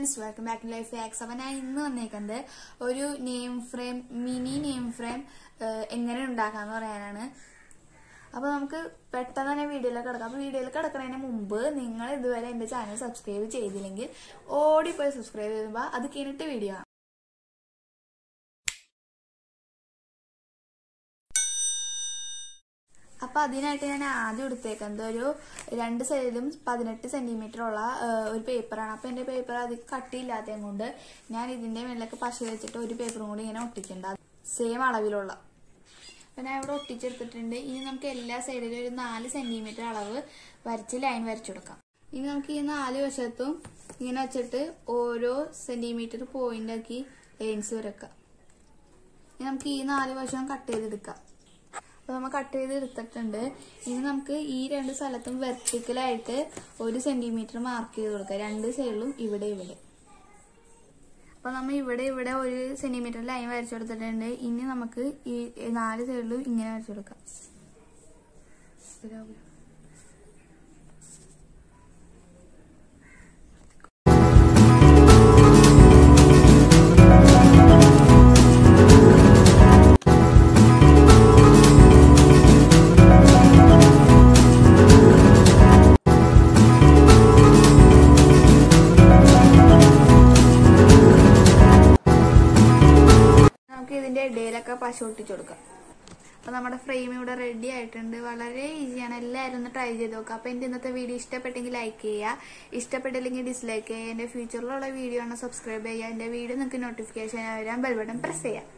Friends welcome back to life facts അപ്പൊ ഞാൻ ഇന്ന് വന്നേക്കുന്നത് ഒരു name frame mini name frame എങ്ങനെ ഉണ്ടാക്കാന്ന് പറയാനാണ് അപ്പൊ നമുക്ക് പെട്ടെന്ന് തന്നെ വീഡിയോയിലേക്ക് കിടക്കാം അപ്പൊ വീഡിയോയിൽ കിടക്കുന്നതിന് മുമ്പ് നിങ്ങൾ ഇതുവരെ എന്റെ ചാനൽ സബ്സ്ക്രൈബ് ചെയ്തില്ലെങ്കിൽ ഓടിപ്പോയി സബ്സ്ക്രൈബ് ചെയ്യുമ്പോൾ അത് കഴിഞ്ഞിട്ട് വീഡിയോ കാണാം അപ്പൊ അതിനായിട്ട് ഞാൻ ആദ്യം എടുത്തേക്കുന്നത് ഒരു രണ്ട് സൈഡിലും പതിനെട്ട് സെന്റിമീറ്റർ ഉള്ള ഏഹ്, ഒരു പേപ്പറാണ് അപ്പൊ എന്റെ പേപ്പർ അധികം കട്ടിയില്ലാത്തത് കൊണ്ട് ഞാൻ ഇതിന്റെ മേളിലൊക്കെ പശ വെച്ചിട്ട് ഒരു പേപ്പറും കൂടി ഇങ്ങനെ ഒട്ടിക്കുന്നുണ്ട് സെയിം അളവിലുള്ള അപ്പൊ ഞാൻ ഇവിടെ ഒട്ടിച്ചെടുത്തിട്ടുണ്ട് ഇനി നമുക്ക് എല്ലാ സൈഡിലും ഒരു നാല് സെന്റിമീറ്റർ അളവ് വരച്ച് ലൈൻ വരച്ചു കൊടുക്കാം ഇനി നമുക്ക് ഈ നാല് വശത്തും ഇങ്ങനെ വെച്ചിട്ട് ഓരോ സെന്റിമീറ്റർ പോയിന്റ് ആക്കി ലൈൻസ് വരക്കാം ഇനി നമുക്ക് ഈ നാല് വശം കട്ട് ചെയ്തെടുക്കാം അപ്പൊ നമ്മൾ കട്ട് ചെയ്ത് എടുത്തിട്ടുണ്ട് ഇനി നമുക്ക് ഈ രണ്ട് സ്ഥലത്തും വെർട്ടിക്കലായിട്ട് ഒരു സെന്റിമീറ്റർ മാർക്ക് ചെയ്ത് കൊടുക്കാം രണ്ട് സൈഡിലും ഇവിടെ ഇവിടെ അപ്പൊ നമ്മൾ ഇവിടെ ഇവിടെ ഒരു സെന്റിമീറ്റർ ലൈൻ വരച്ചു കൊടുത്തിട്ടുണ്ട് ഇനി നമുക്ക് ഈ നാല് സൈഡിലും ഇങ്ങനെ വരച്ചു കൊടുക്കാം ശരിയാവില്ല. നമുക്ക് ഇതിന്റെ ഇടയിലൊക്കെ പശ ഒട്ടിച്ചു കൊടുക്കാം അപ്പൊ നമ്മുടെ ഫ്രെയിം ഇവിടെ റെഡി ആയിട്ടുണ്ട് വളരെ ഈസിയാണ് എല്ലാവരും ഒന്ന് ട്രൈ ചെയ്ത് നോക്കാം അപ്പൊ എന്റെ ഇന്നത്തെ വീഡിയോ ഇഷ്ടപ്പെട്ടെങ്കിൽ ലൈക്ക് ചെയ്യുക ഇഷ്ടപ്പെട്ടില്ലെങ്കിൽ ഡിസ്ലൈക്ക് ചെയ്യുക എന്റെ ഫ്യൂച്ചറിലുള്ള വീഡിയോ ആണ് സബ്സ്ക്രൈബ് ചെയ്യുക എന്റെ വീഡിയോ നിങ്ങൾക്ക് നോട്ടിഫിക്കേഷൻ വരാൻ ബെൽ ബട്ടൺ പ്രസ് ചെയ്യുക